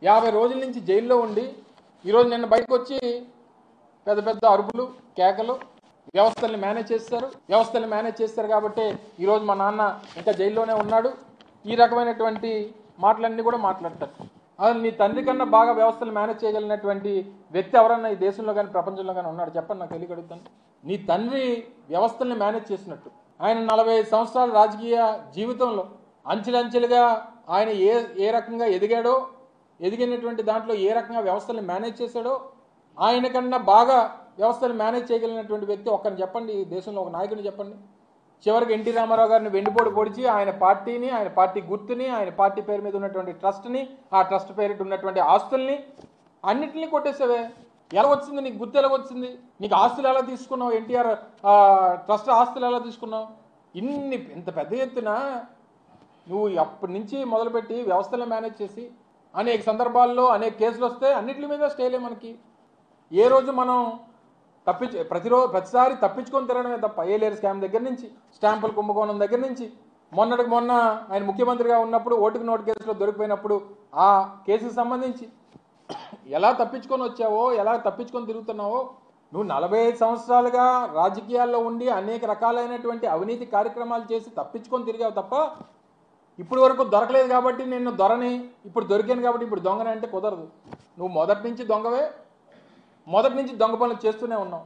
యాభై రోజుల నుంచి జైల్లో ఉండి ఈరోజు నిన్న బయటకు వచ్చి పెద్ద పెద్ద అరుపులు కేకలు వ్యవస్థల్ని మేనేజ్ చేస్తారు వ్యవస్థల్ని మేనేజ్ చేస్తారు కాబట్టి ఈరోజు మా నాన్న ఇంకా జైల్లోనే ఉన్నాడు ఈ రకమైనటువంటి మాటలన్నీ కూడా మాట్లాడతారు అసలు నీ తండ్రి కన్నా బాగా వ్యవస్థలు మేనేజ్ చేయగలిగినటువంటి వ్యక్తి ఎవరన్నా ఈ దేశంలో కానీ ప్రపంచంలో కానీ ఉన్నాడు చెప్పండి నాకు తెలియగలుగుతాను నీ తండ్రి వ్యవస్థల్ని మేనేజ్ చేసినట్టు ఆయన నలభై ఐదు సంవత్సరాల రాజకీయ జీవితంలో అంచెలంచెలుగా ఆయన ఏ ఏ రకంగా ఎదిగాడో ఎదిగినటువంటి దాంట్లో ఏ రకంగా వ్యవస్థల్ని మేనేజ్ చేశాడో ఆయన కన్నా బాగా వ్యవస్థను మేనేజ్ చేయగలిగినటువంటి వ్యక్తి ఒక్కరిని చెప్పండి ఈ దేశంలో ఒక నాయకుడిని చెప్పండి చివరికి ఎన్టీ రామారావు గారిని వెండిపోటు పొడిచి ఆయన పార్టీని ఆయన పార్టీ గుర్తుని ఆయన పార్టీ పేరు మీద ఉన్నటువంటి ట్రస్ట్ని ఆ ట్రస్ట్ పేరిట ఉన్నటువంటి ఆస్తుల్ని అన్నిటిని కొట్టేసావే ఎలా వచ్చింది నీకు గుర్తు ఎలా వచ్చింది నీకు ఆస్తులు ఎలా తీసుకున్నావు ఎన్టీఆర్ ట్రస్ట్ ఆస్తులు ఎలా తీసుకున్నావు ఇన్ని ఇంత పెద్ద ఎత్తున నువ్వు అప్పటి నుంచి మొదలుపెట్టి వ్యవస్థలను మేనేజ్ చేసి అనేక సందర్భాల్లో అనేక కేసులు వస్తే అన్నిటి మీద స్టేలే మనకి ఏ రోజు మనం తప్పించు ప్రతిరోజు ప్రతిసారి తప్పించుకొని తిరగడమే తప్ప ఏలేరు స్కామ్ దగ్గర నుంచి స్టాంపుల కుంభకోణం దగ్గర నుంచి మొన్నటికి మొన్న ఆయన ముఖ్యమంత్రిగా ఉన్నప్పుడు ఓటుకు నోటు కేసులో దొరికిపోయినప్పుడు ఆ కేసుకు సంబంధించి ఎలా తప్పించుకొని వచ్చావో ఎలా తప్పించుకొని తిరుగుతున్నావో నువ్వు నలభై ఐదు సంవత్సరాలుగా రాజకీయాల్లో ఉండి అనేక రకాలైనటువంటి అవినీతి కార్యక్రమాలు చేసి తప్పించుకొని తిరిగావు తప్ప ఇప్పుడు వరకు దొరకలేదు కాబట్టి నేను దొరని ఇప్పుడు దొరికాను కాబట్టి ఇప్పుడు దొంగని అంటే కుదరదు నువ్వు మొదటి నుంచి దొంగవే మొదటి నుంచి దొంగ పనులు చేస్తూనే ఉన్నావు